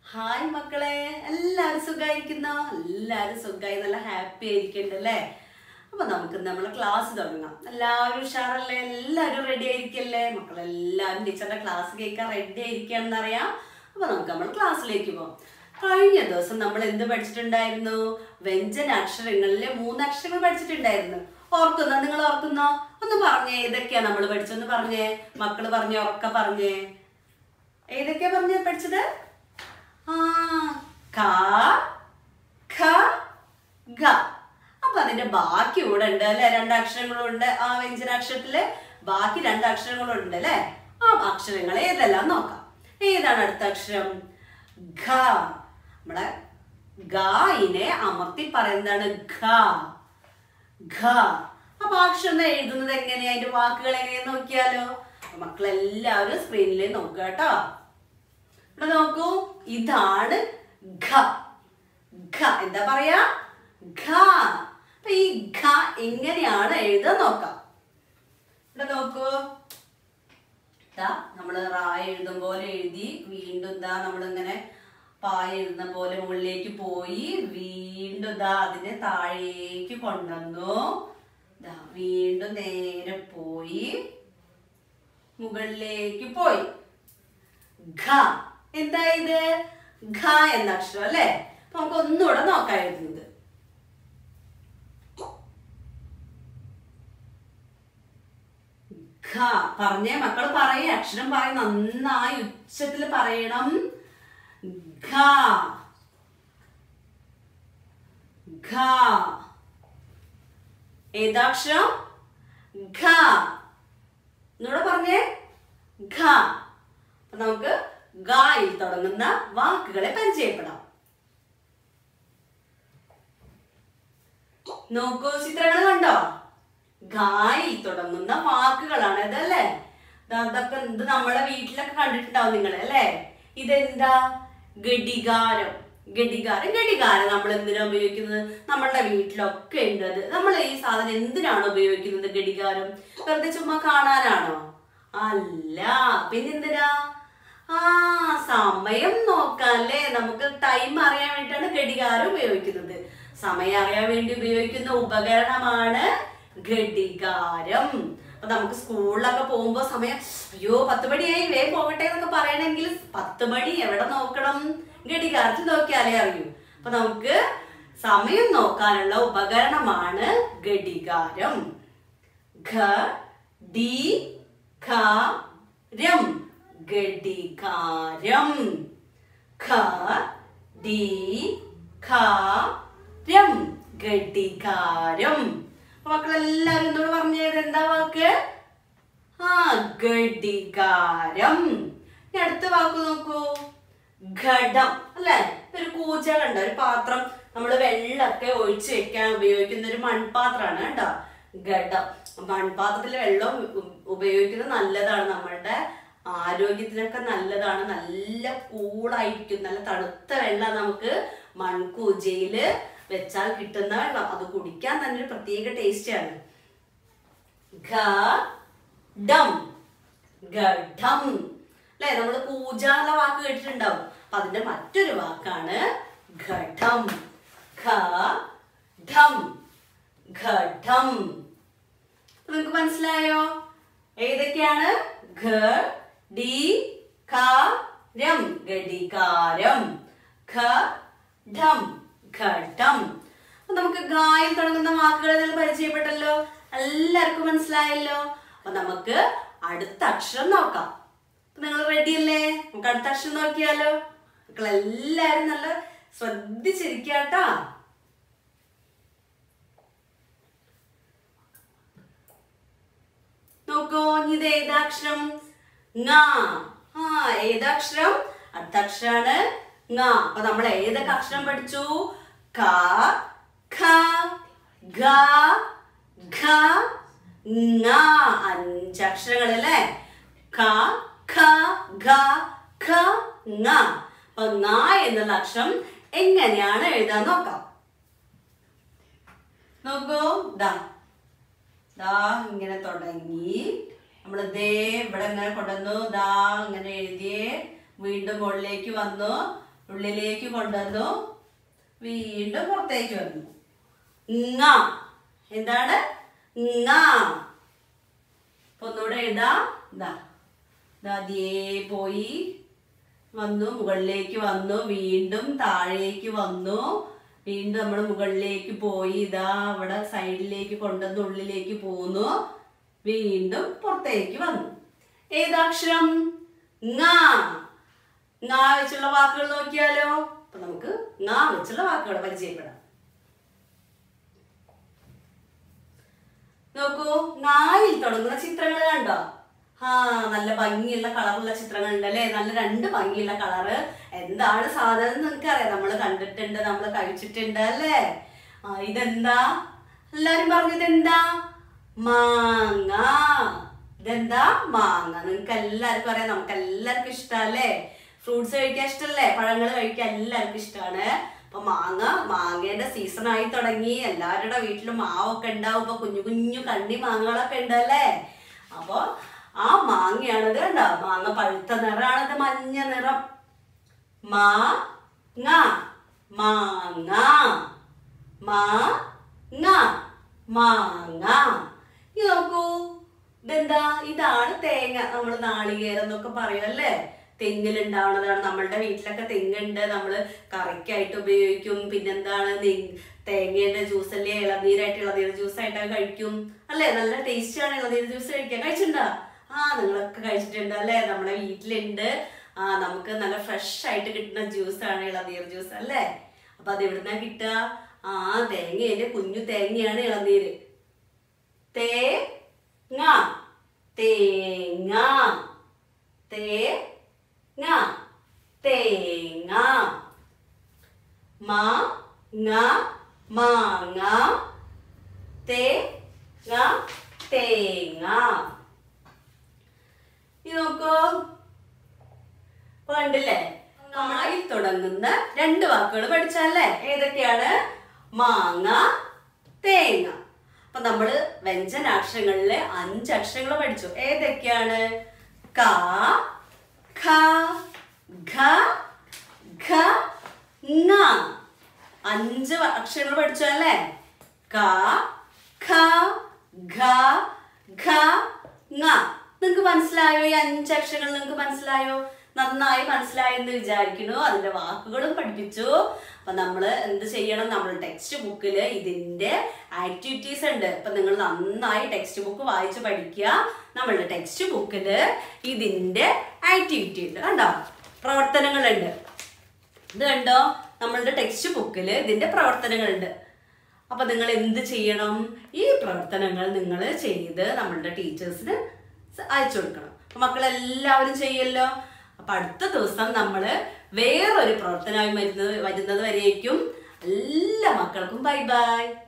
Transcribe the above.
hi മക്കളെ എല്ലാവരും സുഖമായിരിക്കുന്നോ എല്ലാവരും സുഖമായി നല്ല ഹാപ്പി ആയിരിക്കണ്ടല്ലേ അപ്പൊ നമുക്ക് നമ്മളെ ക്ലാസ് തുടങ്ങാം എല്ലാവരും ഉഷാറല്ലേ എല്ലാവരും റെഡി ആയിരിക്കല്ലേ മക്കളെല്ലാവരും ടീച്ചറുടെ ക്ലാസ് കേൾക്കാൻ റെഡി ആയിരിക്കുകയാണെന്ന് അറിയാം അപ്പൊ നമുക്ക് നമ്മൾ ക്ലാസ്സിലേക്ക് പോകാം കഴിഞ്ഞ ദിവസം നമ്മൾ എന്ത് പഠിച്ചിട്ടുണ്ടായിരുന്നു വ്യഞ്ജന അക്ഷരങ്ങളിലെ മൂന്ന് അക്ഷരങ്ങൾ പഠിച്ചിട്ടുണ്ടായിരുന്നു ഓർക്കുന്നോ നിങ്ങൾ ഓർക്കുന്നോ ഒന്ന് പറഞ്ഞേ ഏതൊക്കെയാ നമ്മൾ പഠിച്ചൊന്ന് പറഞ്ഞേ മക്കള് പറഞ്ഞേ ഉറക്ക പറഞ്ഞേ ഏതൊക്കെയാ പറഞ്ഞേ പഠിച്ചത് ആ ക ഖ ഗ അപ്പൊ അതിന്റെ ബാക്കി ഇവിടെ ഉണ്ട് അല്ലെ രണ്ടക്ഷരങ്ങളും ഉണ്ട് ആ വ്യഞ്ജനാക്ഷരത്തില് ബാക്കി രണ്ട് അക്ഷരങ്ങളും ഉണ്ട് അല്ലെ ആ അക്ഷരങ്ങൾ ഏതെല്ലാം നോക്കാം ഏതാണ് അടുത്ത അക്ഷരം ഘ നമ്മളെ ഗായിനെ അമർത്തി പറയുന്നതാണ് ഘ ഘ അപ്പൊ ആ അക്ഷരം ഒന്ന് എഴുതുന്നത് എങ്ങനെയാ അതിന്റെ വാക്കുകൾ എങ്ങനെയാ നോക്കിയാലോ അപ്പൊ മക്കളെല്ലാവരും സ്ക്രീനിൽ നോക്കുക കേട്ടോ ഇവിടെ നോക്കൂ ഇതാണ് ഘ ഘ എന്താ പറയാ ഘ അപ്പൊ ഈ ഘ എങ്ങനെയാണ് എഴുതാൻ നോക്കാം ഇവിടെ നോക്കൂ ദാ നമ്മള് റാ എഴുതും പോലെ എഴുതി വീണ്ടും ദാ നമ്മളിങ്ങനെ പാ എഴുതുന്ന പോലെ മുകളിലേക്ക് പോയി വീണ്ടും ദാ അതിനെ താഴേക്ക് കൊണ്ടുവന്നു ദാ വീണ്ടും നേരെ പോയി മുകളിലേക്ക് പോയി ഘ എന്താ ഇത് ഘ എന്ന അക്ഷരം അല്ലേ അപ്പൊ നമുക്ക് ഒന്നുകൂടെ നോക്കാം എഴുതുന്നത് ഘ പറഞ്ഞേ മക്കൾ പറയേ അക്ഷരം പറയ നന്നായി ഉച്ചത്തിൽ പറയണം ഘ ഘ ഏതാക്ഷരം ഘ എന്നൂടെ പറഞ്ഞേ ഘ അപ്പൊ നമുക്ക് ഗായിൽ തുടങ്ങുന്ന വാക്കുകളെ പരിചയപ്പെടാം നോക്കൂ ചിത്രങ്ങൾ കണ്ടോ ഗായിൽ തുടങ്ങുന്ന വാക്കുകളാണ് ഇതല്ലേ ദാ ഇതൊക്കെ ഇത് നമ്മളെ വീട്ടിലൊക്കെ കണ്ടിട്ടുണ്ടാവും നിങ്ങൾ അല്ലേ ഇതെന്താ ഘടികാരം ഘടികാരം ഘടികാരം നമ്മൾ എന്തിനാ ഉപയോഗിക്കുന്നത് നമ്മളുടെ വീട്ടിലൊക്കെ ഉണ്ട് അത് നമ്മൾ ഈ സാധനം എന്തിനാണ് ഉപയോഗിക്കുന്നത് ഘടികാരം വെറുതെ ചുമ്മാ കാണാനാണോ അല്ല പിന്നെന്തിനാ ആ സമയം നോക്കാല്ലേ നമുക്ക് ടൈം അറിയാൻ വേണ്ടിയിട്ടാണ് ഘടികാരം ഉപയോഗിക്കുന്നത് സമയം അറിയാൻ വേണ്ടി ഉപയോഗിക്കുന്ന ഉപകരണമാണ് ഘടികാരം അപ്പൊ നമുക്ക് സ്കൂളിലൊക്കെ പോകുമ്പോ സമയം അയ്യോ പത്ത് മണിയായി വേഗം പോകട്ടെ എന്നൊക്കെ പറയണമെങ്കിൽ പത്ത് മണി എവിടെ നോക്കണം ഘടികാരത്തിൽ നോക്കിയാലേ അറിയൂ അപ്പൊ നമുക്ക് സമയം നോക്കാനുള്ള ഉപകരണമാണ് ഘടികാരം ഘ ഡി ഖ രം ഘടികാരം ഖ ഡി ഖ രം ഘടികാരം അപ്പൊ മക്കളെല്ലാരും എന്നോട് പറഞ്ഞത് എന്താ വാക്ക് ആ ഘടികാരം ഇനി അടുത്ത വാക്ക് നോക്കൂ ഘടം അല്ലെ ഒരു കൂജ കണ്ട ഒരു പാത്രം നമ്മൾ വെള്ളമൊക്കെ ഒഴിച്ചു വെക്കാൻ ഉപയോഗിക്കുന്ന ഒരു മൺപാത്രമാണ് കേട്ടോ ഘടം മൺപാത്രത്തിൽ വെള്ളം ഉ- ഉപയോഗിക്കുന്നത് നല്ലതാണ് നമ്മളുടെ ആരോഗ്യത്തിനൊക്കെ നല്ലതാണ് നല്ല കൂളായിരിക്കും നല്ല തണുത്ത വെള്ളം നമുക്ക് മൺകൂജയില് വെച്ചാൽ കിട്ടുന്ന വെള്ളം അത് കുടിക്കാൻ തന്നെ ഒരു പ്രത്യേക ടേസ്റ്റാണ് ഘടം ഘടം അല്ലെ നമ്മൾ പൂജ എന്ന വാക്ക് കേട്ടിട്ടുണ്ടാവും അപ്പൊ അതിന്റെ മറ്റൊരു വാക്കാണ് ഘടം ഘടം ഘടം നിങ്ങൾക്ക് മനസ്സിലായോ ഏതൊക്കെയാണ് ഘ ഡി ക രം ഘടികാരം ഘ ഢം ഘടം അപ്പൊ നമുക്ക് ഗായിൽ തുടങ്ങുന്ന വാക്കുകൾ നിങ്ങൾ പരിചയപ്പെട്ടല്ലോ എല്ലാവർക്കും മനസ്സിലായല്ലോ അപ്പൊ നമുക്ക് അടുത്ത അക്ഷരം നോക്കാം അപ്പൊ നിങ്ങൾ റെഡി അല്ലേ നമുക്ക് അടുത്ത അക്ഷരം നോക്കിയാലോ മക്കൾ എല്ലാരും നല്ല ശ്രദ്ധിച്ചിരിക്കാട്ടാ നോക്കൂ ഇനി ഇത് ഏതാക്ഷരം ങ ആ ഏതാക്ഷരം അടുത്ത അക്ഷരാണ് ങ അപ്പൊ നമ്മൾ ഏതൊക്കെ അക്ഷരം പഠിച്ചു ക ഖ ഗ ഘ ങ അഞ്ചക്ഷരങ്ങൾ അല്ലേ ക ഖ ഗ ഘ ങ അപ്പൊ ങ എന്നുള്ള അക്ഷരം എങ്ങനെയാണ് എഴുതാൻ നോക്കാം നോക്കൂ ദാ ദാ ഇങ്ങനെ തുടങ്ങി നമ്മൾ ദേ ഇവിടെ ഇങ്ങനെ കൊണ്ടുവന്നു ദാ ഇങ്ങനെ എഴുതിയേ വീണ്ടും മുകളിലേക്ക് വന്നു ഉള്ളിലേക്ക് കൊണ്ടുവന്നു വീണ്ടും പുറത്തേക്ക് വന്നു ങ എന്താണ് ങ അപ്പൊ ഒന്നുകൂടെ എഴുതാം ഇതാ ഇതാ അതേ പോയി വന്നു മുകളിലേക്ക് വന്നു വീണ്ടും താഴേക്ക് വന്നു വീണ്ടും നമ്മൾ മുകളിലേക്ക് പോയി ഇതാ അവിടെ സൈഡിലേക്ക് കൊണ്ടുവന്ന് ഉള്ളിലേക്ക് പോന്നു വീണ്ടും പുറത്തേക്ക് വന്നു ഏതാക്ഷരം ങ ങ വെച്ചുള്ള വാക്കുകൾ നോക്കിയാലോ അപ്പൊ നമുക്ക് ങ വെച്ചുള്ള വാക്കുകൾ പരിചയപ്പെടാം നോക്കൂ നായിൽ തുടങ്ങുന്ന ചിത്രങ്ങൾ കണ്ടോ ആ നല്ല ഭംഗിയുള്ള കളറുള്ള ചിത്രങ്ങൾ ഉണ്ട് അല്ലേ നല്ല രണ്ട് ഭംഗിയുള്ള കളറ് എന്താണ് സാധനം നിങ്ങൾക്ക് അറിയാം നമ്മൾ കണ്ടിട്ടുണ്ട് നമ്മൾ കഴിച്ചിട്ടുണ്ട് അല്ലേ ആ ഇതെന്താ എല്ലാരും പറഞ്ഞത് എന്താ മാങ്ങ ഇതെന്താ മാങ്ങ നിങ്ങൾക്ക് എല്ലാവർക്കും അറിയാം നമുക്ക് എല്ലാവർക്കും ഇഷ്ടമല്ലേ ഫ്രൂട്ട്സ് കഴിക്കാൻ ഇഷ്ടമല്ലേ പഴങ്ങൾ കഴിക്കാൻ എല്ലാവർക്കും ഇഷ്ടമാണ് അപ്പൊ മാങ്ങ മാങ്ങയുടെ സീസൺ ആയി തുടങ്ങി എല്ലാവരുടെ വീട്ടിലും മാവൊക്കെ ഉണ്ടാവും ഇപ്പൊ കുഞ്ഞു കുഞ്ഞു കണ്ണി മാങ്ങകളൊക്കെ ഉണ്ട് അല്ലേ അപ്പൊ ആ മാങ്ങയാണിത് കണ്ടോ മാങ്ങ പഴുത്ത നിറമാണിത് മഞ്ഞ നിറം മാങ്ങ മാങ്ങ മാങ്ങ മാങ്ങ ഇത് നോക്കൂ ഇതെന്താ ഇതാണ് തേങ്ങ നമ്മൾ നാളികേരം എന്നൊക്കെ പറയും അല്ലേ തെങ്ങിലുണ്ടാവുന്നതാണ് നമ്മളുടെ വീട്ടിലൊക്കെ തെങ്ങുണ്ട് നമ്മൾ കറിക്കായിട്ട് ഉപയോഗിക്കും പിന്നെന്താണ് നെ- തേങ്ങയുടെ ജ്യൂസ് അല്ലേ ഇളനീരായിട്ട് ഇളനീർ ജ്യൂസ് ആയിട്ടൊക്കെ കഴിക്കും അല്ലേ നല്ല ടേസ്റ്റ് ആണ് ഇളനീർ ജ്യൂസ് കഴിക്കാൻ കഴിച്ചിട്ടുണ്ടോ ആ നിങ്ങളൊക്കെ കഴിച്ചിട്ടുണ്ട് അല്ലേ നമ്മുടെ വീട്ടിലുണ്ട് ആ നമുക്ക് നല്ല ഫ്രഷ് ആയിട്ട് കിട്ടുന്ന ജ്യൂസ് ആണ് ഇളനീർ ജ്യൂസ് അല്ലേ അപ്പൊ അത് എവിടുന്നാ കിട്ടുക ആ തേങ്ങയുടെ കുഞ്ഞു തേങ്ങയാണ് ഇളനീര് തേങ്ങ തേങ്ങ തേങ്ങ തേങ്ങ മാങ്ങ മാങ്ങ തേങ്ങ തേങ്ങ ഇത് നോക്കൂ ഇപ്പൊ കണ്ടില്ലേ മായി തുടങ്ങുന്ന രണ്ട് വാക്കുകൾ പഠിച്ചല്ലേ ഏതൊക്കെയാണ് മാങ്ങ തേങ്ങ അപ്പൊ നമ്മള് വ്യഞ്ജനാക്ഷരങ്ങളിലെ അഞ്ച് അക്ഷരങ്ങൾ പഠിച്ചു ഏതൊക്കെയാണ് ക ഖ ഘ ഘ ങ അഞ്ച് വ- അക്ഷരങ്ങൾ പഠിച്ചു അല്ലേ ക ഖ ഘ ഘ ങ നിങ്ങക്ക് മനസ്സിലായോ ഈ അഞ്ച് അക്ഷരങ്ങൾ നിങ്ങക്ക് മനസ്സിലായോ നന്നായി മനസ്സിലായെന്ന് വിചാരിക്കുന്നു അതിന്റെ വാക്കുകളും പഠിപ്പിച്ചു അപ്പൊ നമ്മൾ എന്ത് ചെയ്യണം നമ്മൾ ടെക്സ്റ്റ് ബുക്കിൽ ഇതിന്റെ ആക്ടിവിറ്റീസ് ഉണ്ട് അപ്പൊ നിങ്ങൾ നന്നായി ടെക്സ്റ്റ് ബുക്ക് വായിച്ച് പഠിക്കുക നമ്മളുടെ ടെക്സ്റ്റ് ബുക്കിൽ ഇതിന്റെ ആക്ടിവിറ്റി ഉണ്ട് കണ്ടോ പ്രവർത്തനങ്ങളുണ്ട് ഇത് കണ്ടോ നമ്മളുടെ ടെക്സ്റ്റ് ബുക്കിൽ ഇതിന്റെ പ്രവർത്തനങ്ങളുണ്ട് അപ്പൊ നിങ്ങൾ എന്ത് ചെയ്യണം ഈ പ്രവർത്തനങ്ങൾ നിങ്ങൾ ചെയ്ത് നമ്മളുടെ ടീച്ചേഴ്സിന് അയച്ചു കൊടുക്കണം അപ്പൊ മക്കളെല്ലാവരും ചെയ്യല്ലോ അപ്പൊ അടുത്ത ദിവസം നമ്മൾ വേറൊരു പ്രവർത്തനമായി വരുന്നത് വരുന്നത് വരേക്കും എല്ലാ മക്കൾക്കും ബൈ ബൈ